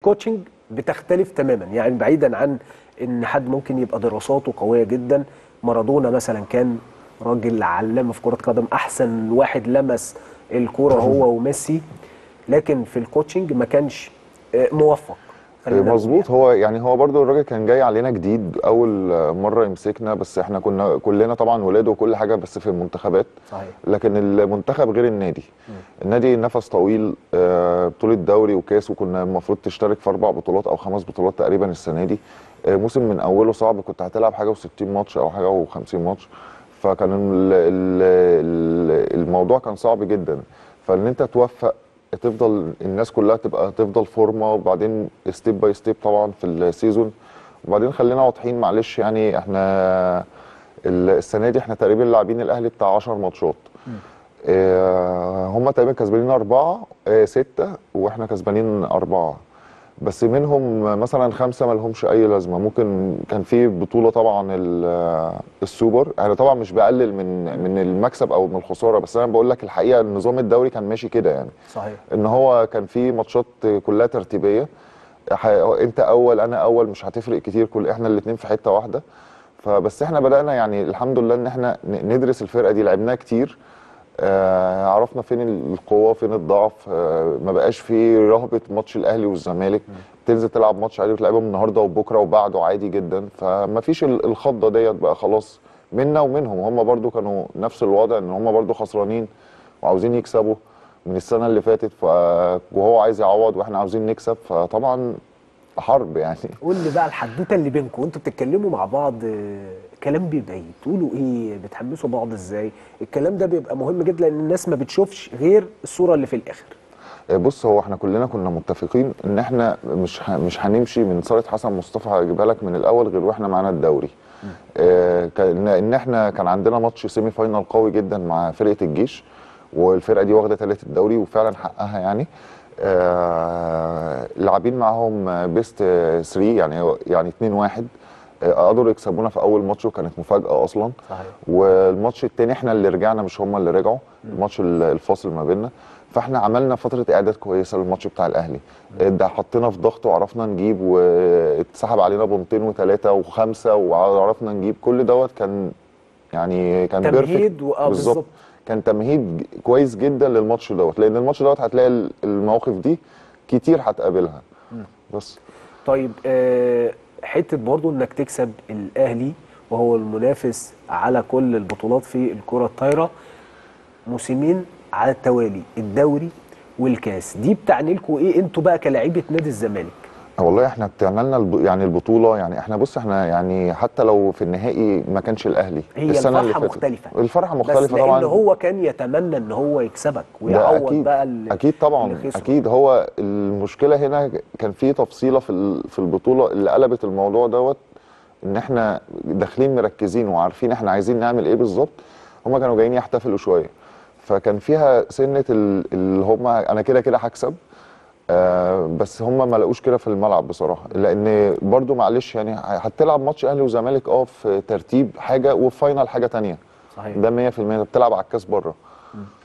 الكوتشنج بتختلف تماما يعني بعيدا عن ان حد ممكن يبقى دراساته قويه جدا مارادونا مثلا كان راجل علامه في كره قدم احسن واحد لمس الكوره هو وميسي لكن في الكوتشنج ما كانش آه، موفق خلينا نقول مظبوط هو يعني هو برضو الراجل كان جاي علينا جديد اول مره يمسكنا بس احنا كنا كلنا طبعا ولاد وكل حاجه بس في المنتخبات صحيح لكن المنتخب غير النادي النادي نفس طويل آه، بطوله دوري وكاس وكنا المفروض تشترك في اربع بطولات او خمس بطولات تقريبا السنه دي آه، موسم من اوله صعب كنت هتلعب حاجه و60 ماتش او حاجه و50 ماتش فكان ال- ال- ال- الموضوع كان صعب جدا فان انت توفق تفضل الناس كلها تبقى تفضل فورمه وبعدين ستيب باي ستيب طبعا في السيزون وبعدين خلينا واضحين معلش يعني احنا ال- السنه دي احنا تقريبا لاعبين الاهلي بتاع 10 ماتشات آه، هم تقريبا كسبانين أربعة آه، ستة وإحنا كسبانين أربعة بس منهم مثلا خمسة ما لهمش أي لازمة ممكن كان في بطولة طبعا ال- آه، السوبر أنا طبعا مش بقلل من من المكسب أو من الخسارة بس أنا بقول لك الحقيقة النظام الدوري كان ماشي كده يعني صحيح ان هو كان في ماتشات كلها ترتيبيه ح- انت اول انا اول مش هتفرق كتير كل احنا الاثنين في حته واحده فبس احنا بدانا يعني الحمد لله ان احنا ن- ندرس الفرقه دي لعبناها كتير آه عرفنا فين القوه فين الضعف آه ما بقاش في رهبه ماتش الاهلي والزمالك تنزل تلعب ماتش عادي وتلعبهم النهارده وبكره وبعده عادي جدا فما فيش ال- الخضه ديت بقى خلاص منا ومنهم هم برضو كانوا نفس الوضع ان هم برضو خسرانين وعاوزين يكسبوا من السنه اللي فاتت ف... وهو عايز يعوض واحنا عاوزين نكسب فطبعا حرب يعني قول لي بقى الحدوته اللي بينكم وانتوا بتتكلموا مع بعض آه، كلام بيبقى ايه تقولوا ايه بتحمسوا بعض ازاي الكلام ده بيبقى مهم جدا لان الناس ما بتشوفش غير الصوره اللي في الاخر بص هو احنا كلنا كنا متفقين ان احنا مش ه... مش هنمشي من صاله حسن مصطفى هجيبها لك من الاول غير واحنا معانا الدوري آه كان ان احنا كان عندنا ماتش سيمي فاينال قوي جدا مع فرقه الجيش والفرقه دي واخده ثالث الدوري وفعلا حقها يعني آه لاعبين معاهم بيست 3 يعني يعني 2 1 آه، قدروا يكسبونا في اول ماتش وكانت مفاجاه اصلا صحيح والماتش التاني احنا اللي رجعنا مش هم اللي رجعوا الماتش ال- الفاصل ما بيننا فاحنا عملنا فتره اعداد كويسه للماتش بتاع الاهلي ده حطينا في ضغط وعرفنا نجيب واتسحب علينا بونتين وثلاثه وخمسه وعرفنا نجيب كل دوت كان يعني كان تمهيد perfect. و- آه، بالظبط. كان تمهيد كويس جدا للماتش دوت لان الماتش دوت هتلاقي ال- المواقف دي كتير هتقابلها بس طيب آه، حته برضو انك تكسب الاهلي وهو المنافس على كل البطولات في الكره الطايره موسمين على التوالي الدوري والكاس دي بتعني لكم ايه انتوا بقى كلاعيبه نادي الزمالك والله احنا بتعمل لنا الب... يعني البطوله يعني احنا بص احنا يعني حتى لو في النهائي ما كانش الاهلي هي السنه اللي الفرحه فاتت مختلفه الفرحه بس مختلفه لان طبعا هو كان يتمنى ان هو يكسبك ده ويعوض اكيد بقى ال- اكيد طبعا اللي خسره. اكيد هو المشكله هنا كان في تفصيله في ال- في البطوله اللي قلبت الموضوع دوت ان احنا داخلين مركزين وعارفين احنا عايزين نعمل ايه بالظبط هما كانوا جايين يحتفلوا شويه فكان فيها سنه ال- اللي هما انا كده كده هكسب آه بس هم ما لقوش كده في الملعب بصراحه لان برضو معلش يعني هتلعب ماتش اهلي وزمالك اه في ترتيب حاجه وفي فاينل حاجه تانية صحيح ده 100% انت بتلعب على الكاس بره